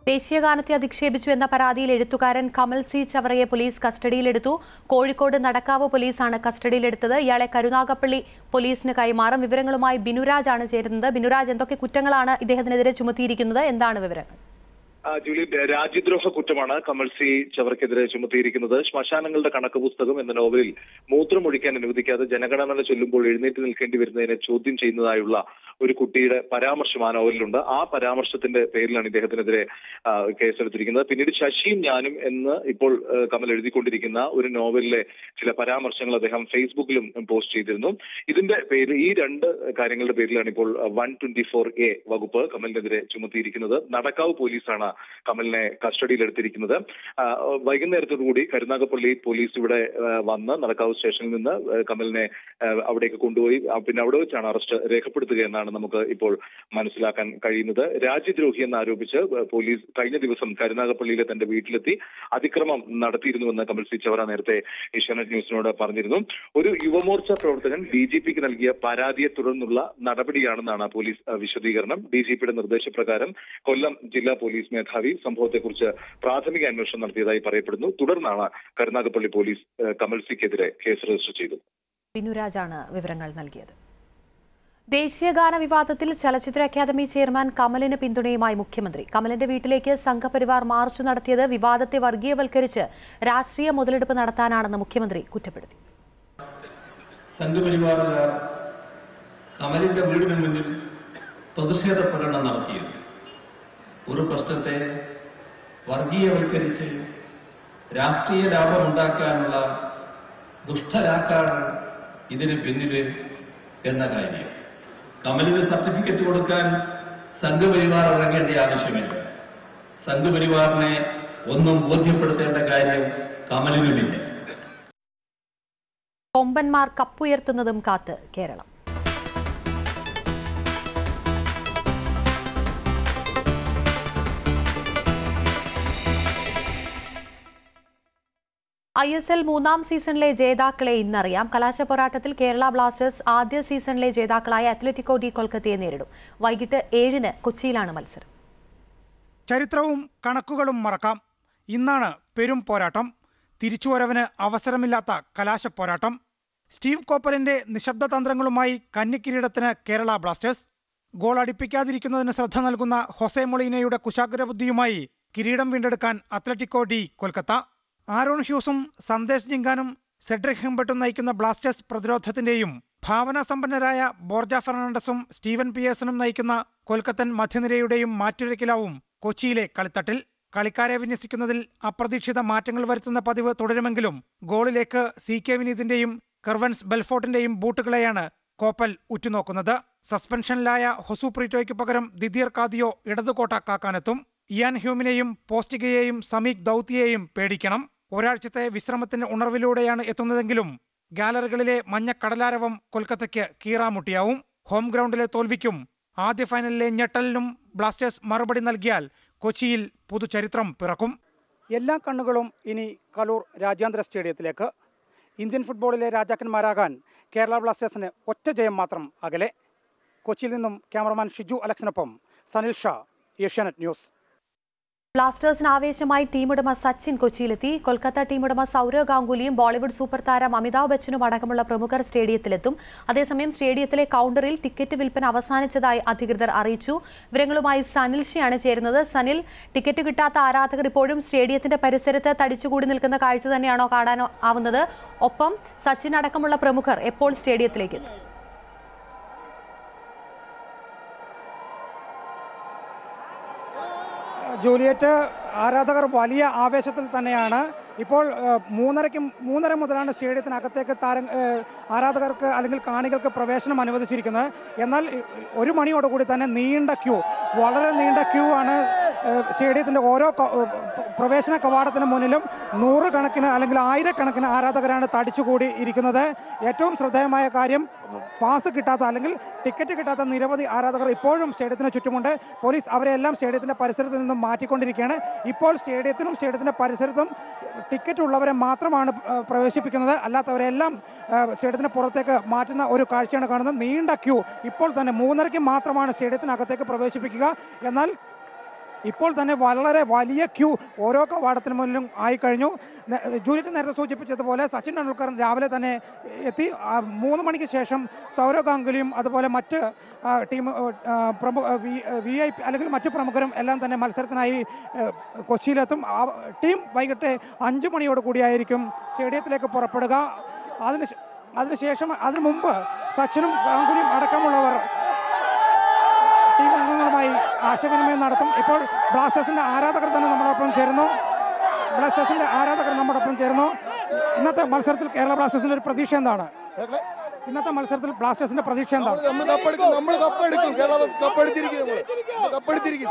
ദേശീയഗാനത്തെ അധിക്ഷേപിച്ചു എന്ന പരാതിയിൽ എഴുത്തുകാരൻ കമൽ സി ചവറയെ പോലീസ് കസ്റ്റഡിയിലെടുത്തു കോഴിക്കോട് നടക്കാവ് പോലീസാണ് കസ്റ്റഡിയിലെടുത്തത് ഇയാളെ കരുനാഗപ്പള്ളി പോലീസിന് കൈമാറും വിവരങ്ങളുമായി ബിനുരാജ് ആണ് ചേരുന്നത് ബിനുരാജ് എന്തൊക്കെ കുറ്റങ്ങളാണ് ഇദ്ദേഹത്തിനെതിരെ ചുമത്തിയിരിക്കുന്നത് എന്താണ് വിവരങ്ങൾ ആ, ജൂലി രാജ്യദ്രോഹ കുറ്റമാണ് കമൽ സി ചവർക്കെതിരെ ചുമത്തിയിരിക്കുന്നത് ശ്മശാനങ്ങളുടെ കണക്ക് പുസ്തകം എന്ന നോവലിൽ മൂത്രമൊഴിക്കാൻ അനുവദിക്കാതെ ജനഗണന ചൊല്ലുമ്പോൾ എഴുന്നേറ്റ് നിൽക്കേണ്ടി വരുന്നതിനെ ചോദ്യം ചെയ്യുന്നതായുള്ള ഒരു കുട്ടിയുടെ പരാമർശം ആ നോവലിലുണ്ട് ആ പരാമർശത്തിന്റെ പേരിലാണ് ഇദ്ദേഹത്തിനെതിരെ ആ, കേസെടുത്തിരിക്കുന്നത് പിന്നീട് ശശിയും ഞാനും എന്ന് ഇപ്പോൾ ആ, കമൽ എഴുതിക്കൊണ്ടിരിക്കുന്ന ഒരു നോവലിലെ ചില പരാമർശങ്ങൾ അദ്ദേഹം ഫേസ്ബുക്കിലും പോസ്റ്റ് ചെയ്തിരുന്നു ഇതിന്റെ പേരിൽ ഈ രണ്ട് കാര്യങ്ങളുടെ പേരിലാണ് ഇപ്പോൾ വൺ ട്വന്റി ഫോർ എ വകുപ്പ് കമലിനെതിരെ ചുമത്തിയിരിക്കുന്നത് നടക്കാവ് പോലീസാണ് കമലിനെ കസ്റ്റഡിയിലെടുത്തിരിക്കുന്നത് ആ, വൈകുന്നേരത്തോടു കൂടി കരുനാഗപ്പള്ളി പോലീസ് ഇവിടെ ആ, വന്ന് നടക്കാവ് സ്റ്റേഷനിൽ നിന്ന് ആ, കമലിനെ ആ, അവിടേക്ക് കൊണ്ടുപോയി ആ, പിന്നെ അവിടെ വെച്ചാണ് അറസ്റ്റ് രേഖപ്പെടുത്തുക എന്നാണ് നമുക്ക് ഇപ്പോൾ മനസ്സിലാക്കാൻ കഴിയുന്നത് രാജ്യദ്രോഹി എന്ന് ആരോപിച്ച് പോലീസ് കഴിഞ്ഞ ദിവസം കരുനാഗപ്പള്ളിയിലെ തന്റെ വീട്ടിലെത്തി അതിക്രമം നടത്തിയിരുന്നുവെന്ന് കമൽ സി ചവറ നേരത്തെ ഏഷ്യാനെറ്റ് ന്യൂസിനോട് പറഞ്ഞിരുന്നു ഒരു യുവമോർച്ച പ്രവർത്തകൻ ഡി ജി പിക്ക് നൽകിയ പരാതിയെ തുടർന്നുള്ള നടപടിയാണെന്നാണ് പോലീസ് ആ, വിശദീകരണം ഡി ജി പിയുടെ നിർദ്ദേശപ്രകാരം കൊല്ലം ജില്ലാ പോലീസ് മേധാവി സംഭവത്തെക്കുറിച്ച് പ്രാഥമിക അന്വേഷണം നടത്തിയതായി പറയപ്പെടുന്നു തുടർന്നാണ് കരുനാഗപ്പള്ളി പോലീസ് ആ, കമൽ സിക്കെതിരെ കേസ് രജിസ്റ്റർ ചെയ്തത് ബിനുരാജാണ് വിവരങ്ങൾ നൽകിയത് ദേശീയഗാന വിവാദത്തിൽ ചലച്ചിത്ര അക്കാദമി ചെയർമാൻ കമലിന് പിന്തുണയുമായി മുഖ്യമന്ത്രി കമലിന്റെ വീട്ടിലേക്ക് സംഘപരിവാർ മാർച്ച് നടത്തിയത് വിവാദത്തെ വർഗീയവൽക്കരിച്ച് രാഷ്ട്രീയ മുതലെടുപ്പ് നടത്താനാണെന്ന് മുഖ്യമന്ത്രി കുറ്റപ്പെടുത്തി സംഘപരിവാറുകാർ കമലിന്റെ വീടിന് മുന്നിൽ പ്രതിഷേധ പ്രകടനം നടത്തിയത് ഒരു പ്രശ്നത്തെ വർഗീയവൽക്കരിച്ച് രാഷ്ട്രീയ ലാഭമുണ്ടാക്കാനുള്ള ദുഷ്ടരാക്കാണ് ഇതിന് പിന്നില് എന്ന കാര്യം കമലിന് സർട്ടിഫിക്കറ്റ് കൊടുക്കാൻ സംഘപരിവാർ ഇറങ്ങേണ്ട ആവശ്യമില്ല സംഘപരിവാറിനെ ഒന്നും ബോധ്യപ്പെടുത്തേണ്ട കാര്യം കമലിനുമില്ല കൊമ്പന്മാർ കപ്പുയർത്തുന്നതും കാത്ത് കേരളം ഐ എസ് എൽ മൂന്നാം സീസണിലെ ജേതാക്കളെ ഇന്നറിയാം കലാശ പോരാട്ടത്തിൽ കേരള ബ്ലാസ്റ്റേഴ്സ് ആദ്യ സീസണിലെ ജേതാക്കളായ അത്ലറ്റിക്കോ ഡി കൊൽക്കത്തയെ നേരിടും വൈകിട്ട് ഏഴിന് കൊച്ചിയിലാണ് മത്സരം ചരിത്രവും കണക്കുകളും മറക്കാം ഇന്നാണ് പെരും പോരാട്ടം തിരിച്ചുവരവിന് അവസരമില്ലാത്ത കലാശ പോരാട്ടം സ്റ്റീവ് കോപ്പലിന്റെ നിശബ്ദ തന്ത്രങ്ങളുമായി കന്നിക്കിരീടത്തിന് കേരള ബ്ലാസ്റ്റേഴ്സ് ഗോൾ അടിപ്പിക്കാതിരിക്കുന്നതിന് ശ്രദ്ധ നൽകുന്ന ഹൊസെ മൊളീനയുടെ കുശാഗ്രബുദ്ധിയുമായി കിരീടം വീണ്ടെടുക്കാൻ അത്ലറ്റിക്കോ ഡി കൊൽക്കത്ത ആരോൺ ഹ്യൂസും സന്ദേശ് ജിങ്കാനും സെഡ്രിക് ഹെമ്പട്ടും നയിക്കുന്ന ബ്ലാസ്റ്റേഴ്സ് പ്രതിരോധത്തിന്റെയും ഭാവനാസമ്പന്നരായ ബോർജ ഫെർണാണ്ടസും സ്റ്റീവൻ പിയേഴ്സണും നയിക്കുന്ന കൊൽക്കത്തൻ മധ്യനിരയുടെയും മാറ്റുരയ്ക്കലാവും കൊച്ചിയിലെ കളിത്തട്ടിൽ കളിക്കാരെ വിന്യസിക്കുന്നതിൽ അപ്രതീക്ഷിത മാറ്റങ്ങൾ വരുത്തുന്ന പതിവ് തുടരുമെങ്കിലും ഗോളിലേക്ക് സി കെ വിനീതിന്റെയും കെർവൻസ് ബെൽഫോർട്ടിന്റെയും ബൂട്ടുകളെയാണ് കോപ്പൽ ഉറ്റുനോക്കുന്നത് സസ്പെൻഷനിലായ ഹൊസു പ്രീറ്റോയ്ക്ക് പകരം ദിദിയർ കാദിയോ ഇടതുകോട്ട കാക്കാനെത്തും ഇയാൻ ഹ്യൂമിനെയും പോസ്റ്റിഗയെയും സമീക് ദൌത്തിയെയും പേടിക്കണം ഒരാഴ്ചത്തെ വിശ്രമത്തിന്റെ ഉണർവിലൂടെയാണ് എത്തുന്നതെങ്കിലും ഗാലറികളിലെ മഞ്ഞ കടലാരവം കൊൽക്കത്തയ്ക്ക് കീറാമുട്ടിയാവും ഹോം ഗ്രൗണ്ടിലെ തോൽവിക്കും ആദ്യ ഫൈനലിലെ ഞെട്ടലിനും ബ്ലാസ്റ്റേഴ്സ് മറുപടി നൽകിയാൽ കൊച്ചിയിൽ പുതുചരിത്രം പിറക്കും എല്ലാ കണ്ണുകളും ഇനി കലൂർ രാജ്യാന്തര സ്റ്റേഡിയത്തിലേക്ക് ഇന്ത്യൻ ഫുട്ബോളിലെ രാജാക്കന്മാരാകാൻ കേരള ബ്ലാസ്റ്റേഴ്സിന് ഒറ്റ ജയം മാത്രം അകലെ കൊച്ചിയിൽ നിന്നും ക്യാമറമാൻ ഷിജു അലക്സിനൊപ്പം സനിൽ ഷാ ഏഷ്യാനെറ്റ് ന്യൂസ് ബ്ലാസ്റ്റേഴ്സിന് ആവേശമായി ടീമുടമ സച്ചിൻ കൊച്ചിയിലെത്തി കൊൽക്കത്ത ടീമുടമ സൗരവ് ഗാംഗുലിയും ബോളിവുഡ് സൂപ്പർ താരം അമിതാഭ് ബച്ചനും അടക്കമുള്ള പ്രമുഖർ സ്റ്റേഡിയത്തിലെത്തും അതേസമയം സ്റ്റേഡിയത്തിലെ കൗണ്ടറിൽ ടിക്കറ്റ് വിൽപ്പന അവസാനിച്ചതായി അധികൃതർ അറിയിച്ചു വിവരങ്ങളുമായി സനിൽ ഷിയാണ് ചേരുന്നത് സനിൽ ടിക്കറ്റ് കിട്ടാത്ത ആരാധകർ ഇപ്പോഴും സ്റ്റേഡിയത്തിന്റെ പരിസരത്ത് തടിച്ചുകൂടി നിൽക്കുന്ന കാഴ്ച തന്നെയാണോ കാണാൻ ആവുന്നത് ഒപ്പം സച്ചിൻ അടക്കമുള്ള പ്രമുഖർ എപ്പോൾ സ്റ്റേഡിയത്തിലേക്ക് എത്തും ജൂലിയറ്റ് ആരാധകർ വലിയ ആവേശത്തിൽ തന്നെയാണ് ഇപ്പോൾ ഏഹ്, മൂന്നരയ്ക്ക് മൂന്നര മുതലാണ് സ്റ്റേഡിയത്തിനകത്തേക്ക് താരം ഏഹ്, ആരാധകർക്ക് അല്ലെങ്കിൽ കാണികൾക്ക് പ്രവേശനം അനുവദിച്ചിരിക്കുന്നത് എന്നാൽ ഇ- ഒരു മണിയോടുകൂടി തന്നെ നീണ്ട ക്യൂ വളരെ നീണ്ട ക്യൂ ആണ് ഏഹ്, സ്റ്റേഡിയത്തിൻ്റെ ഓരോ ക- ഏഹ്, പ്രവേശന കവാടത്തിന് മുന്നിലും നൂറുകണക്കിന് അല്ലെങ്കിൽ ആയിരക്കണക്കിന് ആരാധകരാണ് തടിച്ചുകൂടി ഇരിക്കുന്നത് ഏറ്റവും ശ്രദ്ധേയമായ കാര്യം പാസ് കിട്ടാത്ത അല്ലെങ്കിൽ ടിക്കറ്റ് കിട്ടാത്ത നിരവധി ആരാധകർ ഇപ്പോഴും സ്റ്റേഡിയത്തിന് ചുറ്റുമുണ്ട് പോലീസ് അവരെല്ലാം സ്റ്റേഡിയത്തിന്റെ പരിസരത്ത് നിന്നും മാറ്റിക്കൊണ്ടിരിക്കുകയാണ് ഇപ്പോൾ സ്റ്റേഡിയത്തിനും സ്റ്റേഡിയത്തിന്റെ പരിസരത്തും ടിക്കറ്റ് ഉള്ളവരെ മാത്രമാണ് ആ, പ്രവേശിപ്പിക്കുന്നത് അല്ലാത്തവരെല്ലാം ആ, സ്റ്റേഡിയത്തിന് പുറത്തേക്ക് മാറ്റുന്ന ഒരു കാഴ്ചയാണ് കാണുന്നത് നീണ്ട ക്യൂ ഇപ്പോൾ തന്നെ മൂന്നരയ്ക്ക് മാത്രമാണ് സ്റ്റേഡിയത്തിനകത്തേക്ക് പ്രവേശിപ്പിക്കുക എന്നാൽ ഇപ്പോൾ തന്നെ വളരെ വലിയ ക്യൂ ഓരോ കവാടത്തിന് മുന്നിലും ആയിക്കഴിഞ്ഞു നെ- ജൂലിറ്റ് നേരത്തെ സൂചിപ്പിച്ചതുപോലെ സച്ചിൻ ടെണ്ടുൽക്കർ രാവിലെ തന്നെ എത്തി ആ, മൂന്ന് മണിക്ക് ശേഷം സൗരവ് ഗാംഗുലിയും അതുപോലെ മറ്റ് ആ, ടീം ആ, പ്രമു വി ഐ പി അല്ലെങ്കിൽ മറ്റു പ്രമുഖരും എല്ലാം തന്നെ മത്സരത്തിനായി ഏ, കൊച്ചിയിലെത്തും ആ, ടീം വൈകിട്ട് അഞ്ച് മണിയോട് കൂടിയായിരിക്കും സ്റ്റേഡിയത്തിലേക്ക് പുറപ്പെടുക അതിന് ശേ- അതിനുശേഷം അതിനു മുമ്പ് സച്ചിനും ഗാംഗുലിയും അടക്കമുള്ളവർ ടീം അംഗങ്ങളുമായി ആശയവിനിമയം നടത്തും ഇപ്പോൾ ബ്ലാസ്റ്റേഴ്സിന്റെ ആരാധകർ തന്നെ നമ്മളോടൊപ്പം ചേരുന്നു ബ്ലാസ്റ്റേഴ്സിന്റെ ആരാധകർ നമ്മോടൊപ്പം ചേരുന്നു ഇന്നത്തെ മത്സരത്തിൽ കേരള ബ്ലാസ്റ്റേഴ്സിന്റെ ഒരു പ്രതീക്ഷ എന്താണ് ഇന്നത്തെ മത്സരത്തിൽ ബ്ലാസ്റ്റേഴ്സിന്റെ പ്രതീക്ഷ എന്താണ് നമ്മൾ കപ്പെടുക്കും നമ്മൾ കപ്പെടുക്കും കേരള ബസ് കപ്പെടുത്തിരിക്കും നമ്മൾ നമ്മൾ കപ്പെടുത്തിരിക്കും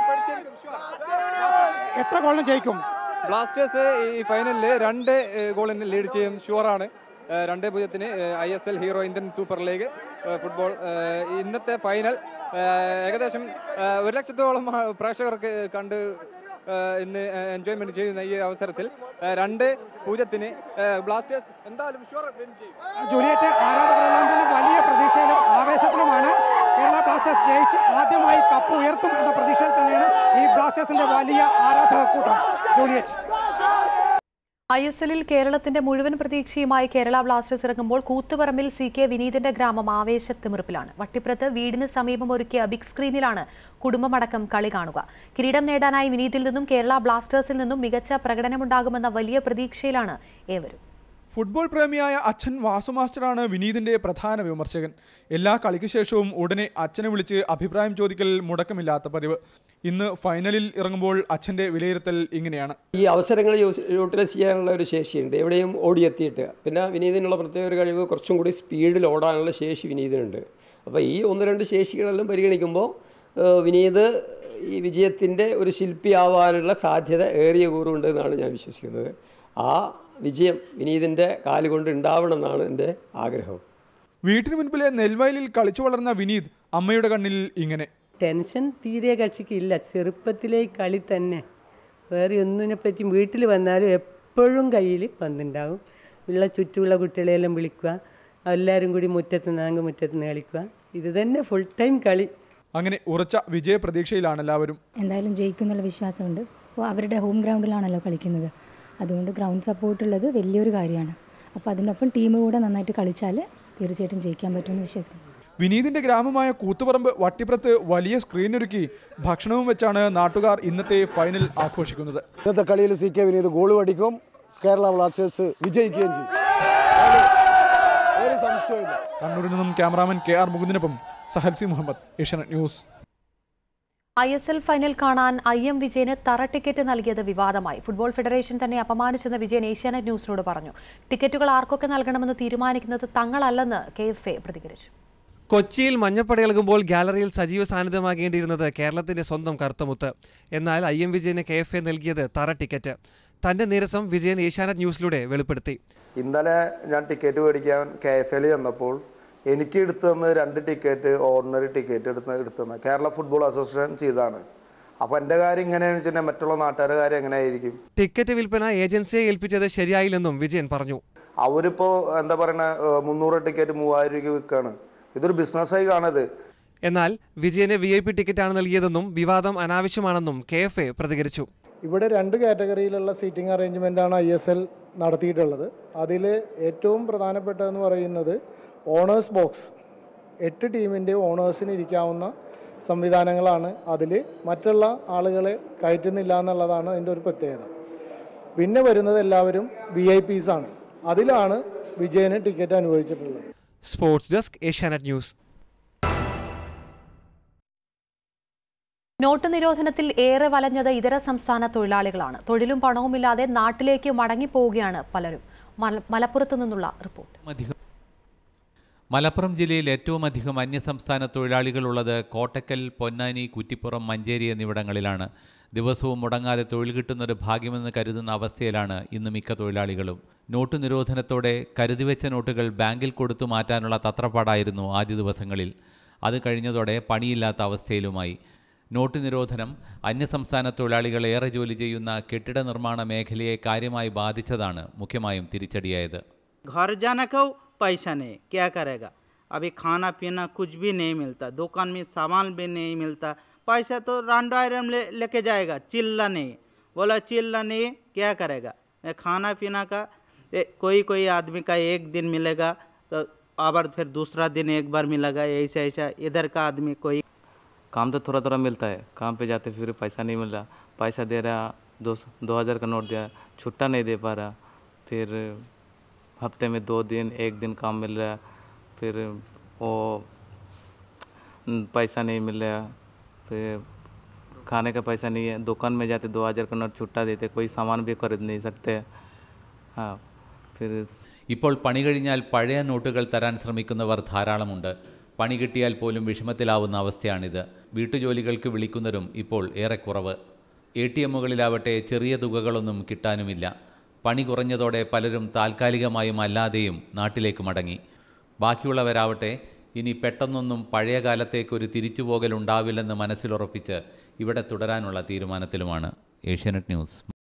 എത്ര ഗോളിന് ജയിക്കും ബ്ലാസ്റ്റേഴ്സ് ഈ ഫൈനലിൽ രണ്ട് ഏഹ്, ഗോളിന് ലീഡ് ചെയ്യും ഷുവറാണ് ഏഹ്, രണ്ട് പൂജ്യത്തിന് I S L Hero Indian Super League ഏഹ്, ഫുട്ബോൾ ഏഹ്, ഇന്നത്തെ ഫൈനൽ ഏഹ്, ഏകദേശം ഏഹ്, ഒരു ലക്ഷത്തോളം ആ, പ്രേക്ഷകർക്ക് കണ്ട് ഏഹ്, ഇന്ന് എൻജോയ്മെന്റ് ചെയ്യുന്ന ഈ അവസരത്തിൽ ഏഹ്, രണ്ട് പൂജ്യത്തിന് ഏഹ്, ബ്ലാസ്റ്റേഴ്സ് എന്തായാലും ഷുവർ വിൻ ചെയ്യും ജൂലിയറ്റ് ആരാധകരെല്ലാം തന്നെ വലിയ പ്രതീക്ഷയിലും ആവേശത്തിലുമാണ് കേരള ബ്ലാസ്റ്റേഴ്സ് ജയിച്ച് ആദ്യമായി കപ്പ് ഉയർത്തും എന്ന പ്രതീക്ഷയിൽ തന്നെയാണ് ഈ ബ്ലാസ്റ്റേഴ്സിന്റെ വലിയ ആരാധക കൂട്ടം ജൂലിയറ്റ് ഐ എസ് എല്ലിൽ കേരളത്തിന്റെ മുഴുവൻ പ്രതീക്ഷയുമായി കേരള ബ്ലാസ്റ്റേഴ്സ് ഇറങ്ങുമ്പോൾ കൂത്തുപറമ്പിൽ സി കെ വിനീതിന്റെ ഗ്രാമം ആവേശത്തിമിർപ്പിലാണ് വട്ടിപ്പുറത്ത് വീടിന് സമീപം ഒരുക്കിയ ബിഗ് സ്ക്രീനിലാണ് കുടുംബമടക്കം കളി കാണുക കിരീടം നേടാനായി വിനീതിൽ നിന്നും കേരള ബ്ലാസ്റ്റേഴ്സിൽ നിന്നും മികച്ച പ്രകടനമുണ്ടാകുമെന്ന വലിയ പ്രതീക്ഷയിലാണ് ഏവരും ഫുട്ബോൾ പ്രേമിയായ അച്ഛൻ വാസു മാസ്റ്ററാണ് വിനീതിന്റെ പ്രധാന വിമർശകൻ എല്ലാ കളിക്ക് ശേഷവും ഉടനെ അച്ഛനെ വിളിച്ച് അഭിപ്രായം ചോദിക്കൽ മുടക്കമില്ലാത്ത പതിവ് ഇന്ന് ഫൈനലിൽ ഇറങ്ങുമ്പോൾ അച്ഛന്റെ വിലയിരുത്തൽ ഇങ്ങനെയാണ് ഈ അവസരങ്ങൾ യൂസ് യൂട്ടിലൈസ് ചെയ്യാനുള്ള ഒരു ശേഷിയുണ്ട് എവിടെയും ഓടിയെത്തിയിട്ട് പിന്നെ വിനീതിനുള്ള പ്രത്യേക ഒരു കഴിവ് കുറച്ചും കൂടി സ്പീഡിൽ ഓടാനുള്ള ശേഷി വിനീതിനുണ്ട് അപ്പോൾ ഈ ഒന്ന് രണ്ട് ശേഷികളെല്ലാം പരിഗണിക്കുമ്പോൾ ഏഹ്, വിനീത് ഈ വിജയത്തിൻ്റെ ഒരു ശില്പിയാവാനുള്ള സാധ്യത ഏറിയ കൂറുണ്ട് എന്നാണ് ഞാൻ വിശ്വസിക്കുന്നത് ആ വിജയം വിനീതിൻ്റെ കാലുകൊണ്ട് ഉണ്ടാവണമെന്നാണ് എൻ്റെ ആഗ്രഹം വീട്ടിന് മുൻപിലെ നെൽവയലിൽ കളിച്ചു വളർന്ന വിനീത് അമ്മയുടെ കണ്ണിൽ ഇങ്ങനെ ടെൻഷൻ തീരെ കക്ഷിക്കില്ല ചെറുപ്പത്തിലെ ഈ കളി തന്നെ വേറെ ഒന്നിനെ പറ്റി വീട്ടിൽ വന്നാലും എപ്പോഴും കയ്യിൽ പന്തുണ്ടാവും ഉള്ള ചുറ്റുമുള്ള കുട്ടികളെല്ലാം വിളിക്കുക എല്ലാവരും കൂടി മുറ്റത്ത് നിന്നാങ്ക് മുറ്റത്ത് നിന്ന് കളിക്കുക ഇത് തന്നെ ഫുൾ ടൈം കളി അങ്ങനെ ഉറച്ച വിജയ പ്രതീക്ഷയിലാണ് എല്ലാവരും എന്തായാലും ജയിക്കും എന്നുള്ള വിശ്വാസമുണ്ട് അപ്പോൾ അവരുടെ ഹോം ഗ്രൗണ്ടിലാണല്ലോ കളിക്കുന്നത് അതുകൊണ്ട് ഗ്രൗണ്ട് സപ്പോർട്ട് ഉള്ളത് വലിയൊരു കാര്യമാണ് അപ്പോൾ അതിനൊപ്പം ടീം കൂടെ നന്നായിട്ട് കളിച്ചാൽ തീർച്ചയായിട്ടും ജയിക്കാൻ പറ്റുമെന്ന് വിശ്വസിക്കുന്നു വിനീതിന്റെ ഗ്രാമമായ കൂത്തുപറമ്പ് വട്ടിപ്പുറത്ത് വലിയ സ്ക്രീനൊരുക്കി ഭക്ഷണവും വെച്ചാണ് നാട്ടുകാർ ഇന്നത്തെ ഫൈനൽ ആഘോഷിക്കുന്നത് ഇന്നത്തെ കളിയിൽ സി കെ വിനീത് ഗോൾ അടിക്കും കേരള ബ്ലാസ്റ്റേഴ്സ് വിജയിക്കുകയും ചെയ്യും ഒരു സംശയമില്ല കണ്ണൂരിൽ നിന്നും ക്യാമറാമാൻ കെ ആർ മുകുന്ദിനൊപ്പം സഹൽസി Muhammad Asianet News I S L final കാണാൻ ഐ എം വിജയന് തറ ടിക്കറ്റ് നൽകിയത് വിവാദമായി ഫുട്ബോൾ ഫെഡറേഷൻ തന്നെ അപമാനിച്ചെന്ന് വിജയൻ ഏഷ്യാനെറ്റ് ന്യൂസിനോട് പറഞ്ഞു ടിക്കറ്റുകൾ ആർക്കൊക്കെ നൽകണമെന്ന് തീരുമാനിക്കുന്നത് തങ്ങളല്ലെന്ന് കെ എഫ് എ പ്രതികരിച്ചു കൊച്ചിയിൽ മഞ്ഞപ്പട ഇളകുമ്പോൾ ഗാലറിയിൽ സജീവ സാന്നിധ്യമാകേണ്ടിയിരുന്നത് കേരളത്തിന്റെ സ്വന്തം കറുത്തമുത്ത് എന്നാൽ ഐ എം വിജയന് കെ എഫ് എ നൽകിയത് തറ ടിക്കറ്റ് തന്റെ നീരസം വിജയൻ ഏഷ്യാനെറ്റ് ന്യൂസിലൂടെ വെളിപ്പെടുത്തി ഇന്നലെ ഞാൻ ടിക്കറ്റ് മേടിക്കാൻ കെ എഫ് എൽ ചെന്നപ്പോൾ എനിക്ക് എടുത്തു തന്നത് രണ്ട് ടിക്കറ്റ് ഓർഡിനറി ടിക്കറ്റ് എടുത്ത് എടുത്തു തന്നത് കേരള ഫുട്ബോൾ അസോസിയേഷൻ ചെയ്തതാണ് അപ്പോൾ എൻ്റെ കാര്യം ഇങ്ങനെയാണെന്ന് വെച്ചിട്ടുണ്ടെങ്കിൽ മറ്റുള്ള നാട്ടുകാരുടെ കാര്യം എങ്ങനെയായിരിക്കും ടിക്കറ്റ് വിൽപ്പന ഏജൻസിയെ ഏൽപ്പിച്ചത് ശരിയായില്ലെന്നും വിജയൻ പറഞ്ഞു അവരിപ്പോൾ എന്താ പറയണ ഏഹ്, മുന്നൂറ് ടിക്കറ്റ് മൂവായിരം രൂപയ്ക്ക് വിൽക്കുകയാണ് ഇതൊരു ബിസിനസ്സായി കാണരുത് എന്നാൽ വിജയന് വി ഐ പി ടിക്കറ്റാണ് നൽകിയതെന്നും വിവാദം അനാവശ്യമാണെന്നും കെ എഫ് എ പ്രതികരിച്ചു ഇവിടെ രണ്ട് കാറ്റഗറിയിലുള്ള സീറ്റിംഗ് അറേഞ്ച്മെൻ്റാണ് ഐ എസ് എൽ നടത്തിയിട്ടുള്ളത് അതിൽ ഏറ്റവും പ്രധാനപ്പെട്ടതെന്ന് പറയുന്നത് ഓണേഴ്സ് ബോക്സ് എട്ട് ടീമിൻ്റെ ഓണേഴ്സിന് ഇരിക്കാവുന്ന സംവിധാനങ്ങളാണ് അതിൽ മറ്റുള്ള ആളുകളെ കയറ്റുന്നില്ല എന്നുള്ളതാണ് അതിൻ്റെ ഒരു പ്രത്യേകത പിന്നെ വരുന്നത് എല്ലാവരും വി ഐ പീസ് ആണ് അതിലാണ് വിജയന് ടിക്കറ്റ് അനുവദിച്ചിട്ടുള്ളത് sports desk Asianet News note നിരോധനത്തിൽ ഏറെ വലഞ്ഞത് ഇതര സംസ്ഥാന തൊഴിലാളികളാണ് തൊഴിലും പണവുമില്ലാതെ നാട്ടിലേക്ക് മടങ്ങിപ്പോവുകയാണ് പലരും മല- മലപ്പുറത്തു നിന്നുള്ള റിപ്പോർട്ട് അധികം മലപ്പുറം ജില്ലയിൽ ഏറ്റവും അധികം അന്യസംസ്ഥാന തൊഴിലാളികളുള്ളത് കോട്ടക്കൽ പൊന്നാനി കുറ്റിപ്പുറം മഞ്ചേരി എന്നിവിടങ്ങളിലാണ് ദിവസവും മുടങ്ങാതെ തൊഴിൽ കിട്ടുന്നൊരു ഭാഗ്യമെന്ന് കരുതുന്ന അവസ്ഥയിലാണ് ഇന്ന് മിക്ക തൊഴിലാളികളും നോട്ട് നിരോധനത്തോടെ കരുതിവെച്ച നോട്ടുകൾ ബാങ്കിൽ കൊടുത്തു മാറ്റാനുള്ള തത്രപ്പാടായിരുന്നു ആദ്യ ദിവസങ്ങളിൽ അത് കഴിഞ്ഞതോടെ പണിയില്ലാത്ത അവസ്ഥയിലുമായി നോട്ട് നിരോധനം അന്യസംസ്ഥാന തൊഴിലാളികൾ ഏറെ ജോലി ചെയ്യുന്ന കെട്ടിട നിർമ്മാണ മേഖലയെ കാര്യമായി ബാധിച്ചതാണ് മുഖ്യമായും തിരിച്ചടിയായത് घर जाने को पैसा नहीं क्या करेगा अभी खाना पीना कुछ भी नहीं मिलता दुकान में सामान भी नहीं मिलता पैसा तो रांडो आयरन ले लेके जाएगा चिल्ला नहीं बोला चिल्ला नहीं क्या करेगा ए, खाना पीना का ए, कोई कोई आदमी का एक दिन मिलेगा तो आबर फिर दूसरा दिन एक बार मिलेगा ऐसा ऐसा इधर का आदमी कोई काम तो थोड़ा थोड़ा मिलता है काम पे जाते फिर पैसा नहीं मिल रहा पैसा दे रहा दो दो हज़ार का नोट दिया छुट्टा नहीं दे पा रहा फिर हफ्ते में दो दिन एक दिन काम मिल रहा फिर वो न, पैसा नहीं मिल रहा फिर खाने का पैसा नहीं है दुकान में जाते दो हज़ार का नोट छुट्टा देते कोई सामान भी खरीद नहीं सकते हाँ फिर ഇപ്പോൾ പണി കഴിഞ്ഞാൽ പഴയ നോട്ടുകൾ തരാൻ ശ്രമിക്കുന്നവർ ധാരാളമുണ്ട് പണി കിട്ടിയാൽ പോലും വിഷമത്തിലാവുന്ന അവസ്ഥയാണിത് വീട്ടുജോലികൾക്ക് വിളിക്കുന്നതും ഇപ്പോൾ ഏറെ കുറവ് എ ടി എമ്മുകളിലാവട്ടെ ചെറിയ തുകകളൊന്നും കിട്ടാനുമില്ല പണി കുറഞ്ഞതോടെ പലരും താൽക്കാലികമായും അല്ലാതെയും നാട്ടിലേക്ക് മടങ്ങി ബാക്കിയുള്ളവരാവട്ടെ ഇനി പെട്ടെന്നൊന്നും പഴയ കാലത്തേക്കൊരു തിരിച്ചുപോകലുണ്ടാവില്ലെന്ന് മനസ്സിലുറപ്പിച്ച് ഇവിടെ തുടരാനുള്ള തീരുമാനത്തിലുമാണ് ഏഷ്യാനെറ്റ് ന്യൂസ്